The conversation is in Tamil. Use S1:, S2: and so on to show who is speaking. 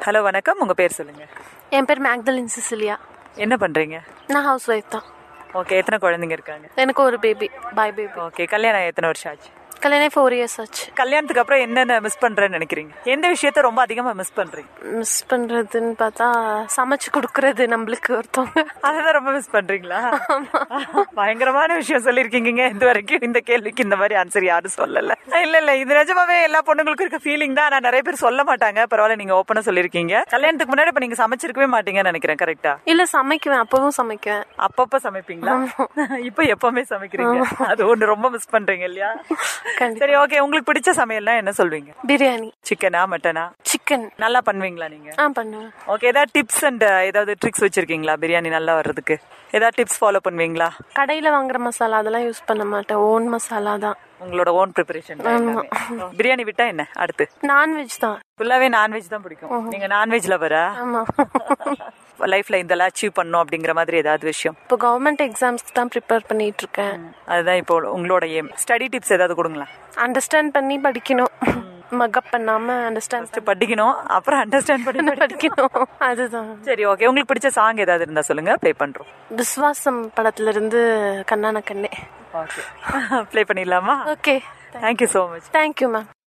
S1: ஹலோ வணக்கம் உங்க பேர் சொல்லுங்க
S2: என் பேர் மேக்தலின் சிசிலியா
S1: என்ன பண்றீங்க
S2: நான் ஹவுஸ் ஒய்ஃப் தான்
S1: ஓகே எத்தனை குழந்தைங்க இருக்காங்க
S2: எனக்கு ஒரு பேபி பாய் பேபி
S1: ஓகே கல்யாணம் எத்தனை வருஷம் ஆச்சு
S2: கல்யாணம் ஃபோர் இயர்ஸ் ஆச்சு
S1: கல்யாணத்துக்கு அப்புறம் என்னென்ன மிஸ் பண்றேன்னு நினைக்கிறீங்க எந்த விஷயத்த ரொம்ப அதிகமா மிஸ் பண்றீங்க
S2: மிஸ் பண்ணுறதுன்னு பார்த்தா சமைச்சு கொடுக்கறது நம்மளுக்கு ஒருத்தவங்க
S1: அதுதான் ரொம்ப மிஸ் பண்றீங்களா பயங்கரமான விஷயம் சொல்லிருக்கீங்க இது வரைக்கும் இந்த கேள்விக்கு இந்த மாதிரி ஆன்சர் யாரும் சொல்லல இல்ல இல்ல இது நிஜமாவே எல்லா பொண்ணுங்களுக்கும் இருக்க ஃபீலிங் தான் ஆனா நிறைய பேர் சொல்ல மாட்டாங்க பரவாயில்ல நீங்க ஓப்பனா சொல்லிருக்கீங்க கல்யாணத்துக்கு முன்னாடி இப்ப நீங்க சமைச்சிருக்கவே மாட்டீங்கன்னு நினைக்கிறேன் கரெக்டா
S2: இல்லை சமைக்குவேன் அப்பவும் சமைக்குவேன்
S1: அப்பப்ப சமைப்பீங்களா இப்ப எப்பவுமே சமைக்கிறீங்க அது ஒண்ணு ரொம்ப மிஸ் பண்றீங்க இல்லையா
S2: கண்டிப்பா.
S1: சரி ஓகே உங்களுக்கு பிடிச்ச சமையல்னா என்ன சொல்வீங்க
S2: பிரியாணி
S1: சிக்கனா மட்டனா
S2: சிக்கன்
S1: நல்லா பண்ணுவீங்களா நீங்க
S2: ஆ பண்ணுவேன்
S1: ஓகே ஏதாவது டிப்ஸ் அண்ட் ஏதாவது ட்ரிக்ஸ் வச்சிருக்கீங்களா பிரியாணி நல்லா வர்றதுக்கு ஏதாவது டிப்ஸ் ஃபாலோ பண்ணுவீங்களா
S2: கடையில் வாங்குற மசாலா அதெல்லாம் யூஸ் பண்ண மாட்டேன் ஓன் மசாலா தான்
S1: உங்களோட ஓன் ப்ரிப்பரேஷன் பிரியாணி விட்டா என்ன அடுத்து
S2: நான்வெஜ் தான்
S1: ஃபுல்லாவே நான்வெஜ் தான் பிடிக்கும் நீங்க நான்வெஜ் லவரா
S2: ஆமாம்
S1: லைஃப்ல இதெல்லாம் அச்சீவ் பண்ணணும் அப்படிங்கிற மாதிரி ஏதாவது விஷயம்
S2: இப்போ கவர்மெண்ட் எக்ஸாம்ஸ்க்கு தான் ப்ரிப்பேர் பண்ணிட்டு இருக்கேன்
S1: அதுதான் இப்போ உங்களோட ஏம் ஸ்டடி டிப்ஸ் ஏதாவது கொடுங்களேன்
S2: அண்டர்ஸ்டாண்ட் பண்ணி படிக்கணும் மக்கப் பண்ணாம அண்டர்ஸ்டாண்ட்
S1: First படிக்கணும் அப்புறம் அண்டர்ஸ்டாண்ட் பண்ணி
S2: பண்ணி படிக்கணும் அதுதான்
S1: சரி ஓகே உங்களுக்கு பிடிச்ச சாங் ஏதாவது இருந்தா சொல்லுங்க ப்ளே பண்றோம்
S2: விஸ்வாசம் படத்துல இருந்து கண்ணான கண்ணே
S1: ஓகே ப்ளே பண்ணிடலாமா
S2: okay
S1: thank you so much
S2: thank you ma'am